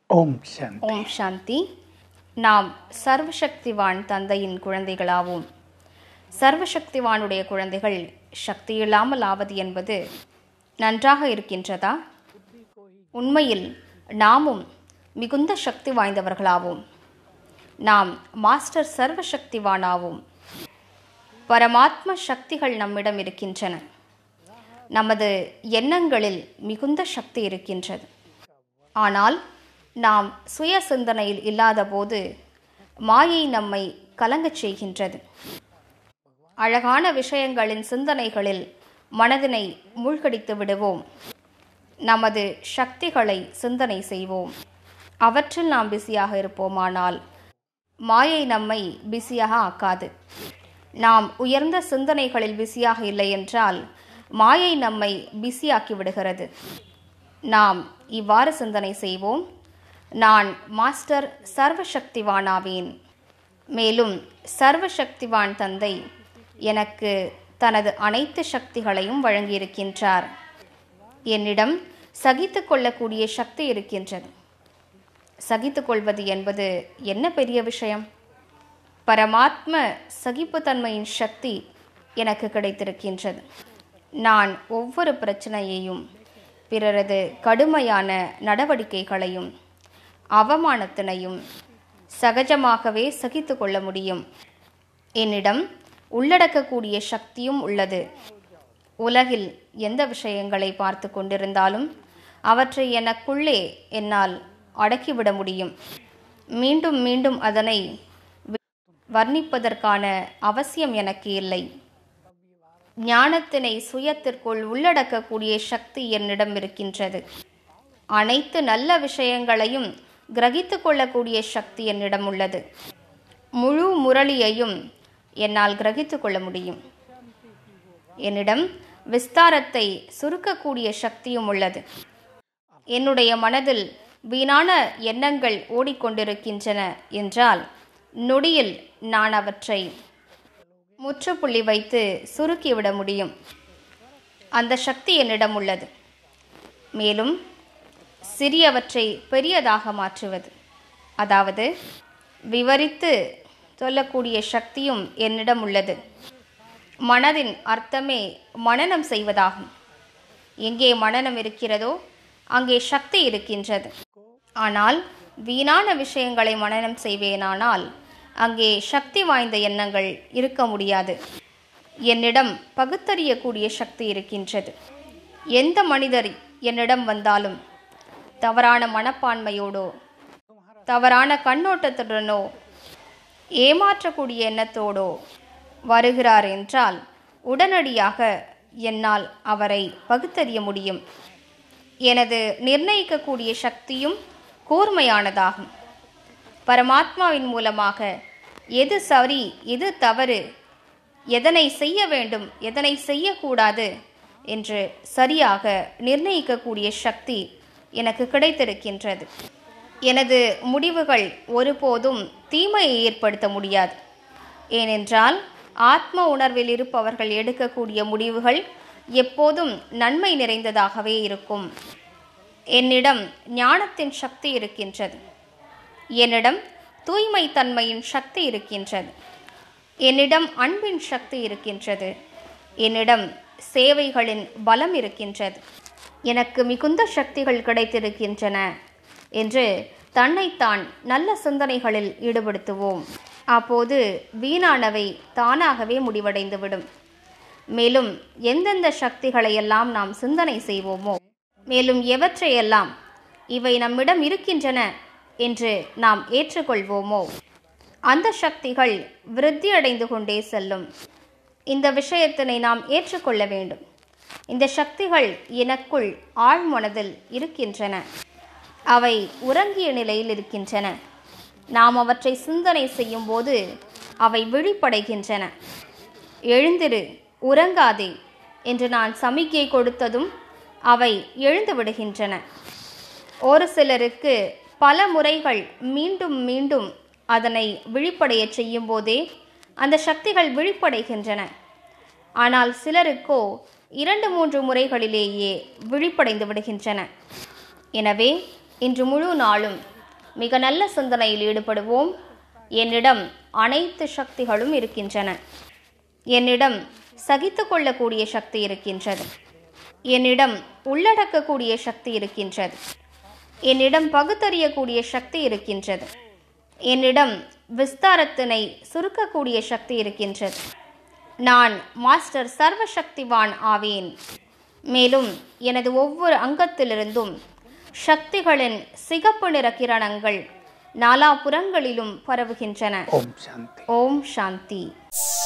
ஓம் சாந்தி ஓம் சாந்தி நாம் சர்வசக்திவான் தந்தையின் குழந்தைகளாவோம் சர்வசக்திவானுடைய குழந்தைகள் சக்தி இல்லாமல் ஆவது என்பது நன்றாக இருக்கின்றதா உண்மையில் நாமும் மிகுந்த சக்தி வாய்ந்தவர்களாவோம் நாம் மாஸ்டர் சர்வசக்திவானாவோம் பரமாத்ம சக்திகள் நம்மிடம் இருக்கின்றன நமது எண்ணங்களில் மிகுந்த சக்தி இருக்கின்றது ஆனால் நாம் சுய சிந்தனையில் இல்லாதபோது மாயை நம்மை கலங்கச் செய்கின்றது அழகான விஷயங்களின் சிந்தனைகளில் மனதினை மூழ்கடித்து விடுவோம் நமது சக்திகளை சிந்தனை செய்வோம் அவற்றில் நாம் பிஸியாக இருப்போமானால் மாயை நம்மை பிஸியாக ஆக்காது நாம் உயர்ந்த சிந்தனைகளில் பிஸியாக இல்லை என்றால் மாயை நம்மை பிஸியாக்கி விடுகிறது நாம் இவ்வாறு சிந்தனை செய்வோம் நான் மாஸ்டர் சர்வசக்திவானாவேன் மேலும் சர்வசக்திவான் தந்தை எனக்கு தனது அனைத்து சக்திகளையும் வழங்கியிருக்கின்றார் என்னிடம் சகித்து கொள்ளக்கூடிய சக்தி இருக்கின்றது சகித்து கொள்வது என்பது என்ன பெரிய விஷயம் பரமாத்ம சகிப்புத்தன்மையின் சக்தி எனக்கு கிடைத்திருக்கின்றது நான் ஒவ்வொரு பிரச்சனையையும் பிறரது கடுமையான நடவடிக்கைகளையும் அவமானத்தினையும் சகஜமாகவே சகித்து கொள்ள முடியும் என்னிடம் உள்ளடக்கக்கூடிய சக்தியும் உள்ளது உலகில் எந்த விஷயங்களை பார்த்து கொண்டிருந்தாலும் அவற்றை எனக்குள்ளே என்னால் அடக்கிவிட முடியும் மீண்டும் மீண்டும் அதனை வர்ணிப்பதற்கான அவசியம் எனக்கு இல்லை ஞானத்தினை சுயத்திற்குள் உள்ளடக்கக்கூடிய சக்தி என்னிடம் இருக்கின்றது அனைத்து நல்ல விஷயங்களையும் கிரகித்து கொள்ளக்கூடிய சக்தி என்னிடம் உள்ளது முழு முரளியையும் என்னால் கிரகித்து கொள்ள முடியும் என்னிடம் விஸ்தாரத்தை சுருக்கக்கூடிய சக்தியும் உள்ளது என்னுடைய மனதில் வீணான எண்ணங்கள் ஓடிக்கொண்டிருக்கின்றன என்றால் நொடியில் நான் அவற்றை முற்றுப்புள்ளி வைத்து சுருக்கிவிட முடியும் அந்த சக்தி என்னிடம் உள்ளது மேலும் சிறியவற்றை பெரியதாக மாற்றுவது அதாவது விவரித்து சொல்லக்கூடிய சக்தியும் என்னிடம் உள்ளது மனதின் அர்த்தமே மனனம் செய்வதாகும் எங்கே மனனம் இருக்கிறதோ அங்கே சக்தி இருக்கின்றது ஆனால் வீணான விஷயங்களை மனனம் செய்வேனானால் அங்கே சக்தி வாய்ந்த எண்ணங்கள் இருக்க முடியாது என்னிடம் பகுத்தறியக்கூடிய சக்தி இருக்கின்றது எந்த மனிதர் என்னிடம் வந்தாலும் தவறான மனப்பான்மையோடோ தவறான கண்ணோட்டத்துடனோ ஏமாற்றக்கூடிய எண்ணத்தோடோ வருகிறார் என்றால் உடனடியாக என்னால் அவரை பகுத்தறிய முடியும் எனது நிர்ணயிக்கக்கூடிய சக்தியும் கூர்மையானதாகும் பரமாத்மாவின் மூலமாக எது சரி எது தவறு எதனை செய்ய வேண்டும் எதனை செய்யக்கூடாது என்று சரியாக நிர்ணயிக்கக்கூடிய சக்தி எனக்கு கிடைத்திருக்கின்றது எனது முடிவுகள் ஒருபோதும் தீமையை ஏற்படுத்த முடியாது ஏனென்றால் ஆத்ம உணர்வில் இருப்பவர்கள் எடுக்கக்கூடிய முடிவுகள் எப்போதும் நன்மை நிறைந்ததாகவே இருக்கும் என்னிடம் ஞானத்தின் சக்தி இருக்கின்றது என்னிடம் தூய்மை தன்மையின் சக்தி இருக்கின்றது என்னிடம் அன்பின் சக்தி இருக்கின்றது என்னிடம் சேவைகளின் பலம் இருக்கின்றது எனக்கு மிகுந்த சக்திகள் கிடைத்திருக்கின்றன என்று தன்னைத்தான் நல்ல சிந்தனைகளில் ஈடுபடுத்துவோம் அப்போது வீணானவை தானாகவே முடிவடைந்துவிடும் மேலும் எந்தெந்த சக்திகளை எல்லாம் நாம் சிந்தனை செய்வோமோ மேலும் எவற்றையெல்லாம் இவை நம்மிடம் இருக்கின்றன என்று நாம் ஏற்றுக்கொள்வோமோ அந்த சக்திகள் விருத்தியடைந்து கொண்டே செல்லும் இந்த விஷயத்தினை நாம் ஏற்றுக்கொள்ள வேண்டும் இந்த சக்திகள் எனக்குள் ஆழ்மனதில் இருக்கின்றன அவை உறங்கிய நிலையில் இருக்கின்றன நாம் அவற்றை சிந்தனை செய்யும் போது அவை விழிப்படைகின்றன எழுந்திரு உறங்காதே என்று நான் சமிக்கை கொடுத்ததும் அவை எழுந்து விடுகின்றன ஒரு சிலருக்கு பல முறைகள் மீண்டும் மீண்டும் அதனை விழிப்படைய செய்யும் போதே அந்த சக்திகள் விழிப்படைகின்றன ஆனால் சிலருக்கோ இரண்டு மூன்று முறைகளிலேயே விழிப்படைந்து விடுகின்றன எனவே இன்று முழு நாளும் மிக நல்ல சிந்தனையில் ஈடுபடுவோம் என்னிடம் அனைத்து சக்திகளும் இருக்கின்றன என்னிடம் சகித்து கொள்ளக்கூடிய சக்தி இருக்கின்றது என்னிடம் உள்ளடக்கக்கூடிய சக்தி இருக்கின்றது என்னிடம் பகுத்தறியக்கூடிய சக்தி இருக்கின்றது என்னிடம் விஸ்தாரத்தினை சுருக்கக்கூடிய சக்தி இருக்கின்றது நான் மாஸ்டர் சர்வசக்திவான் ஆவேன் மேலும் எனது ஒவ்வொரு அங்கத்திலிருந்தும் சக்திகளின் சிகப்பு நிற கிரணங்கள் நாலாபுறங்களிலும் பரவுகின்றன ओम शांति ஓம் சாந்தி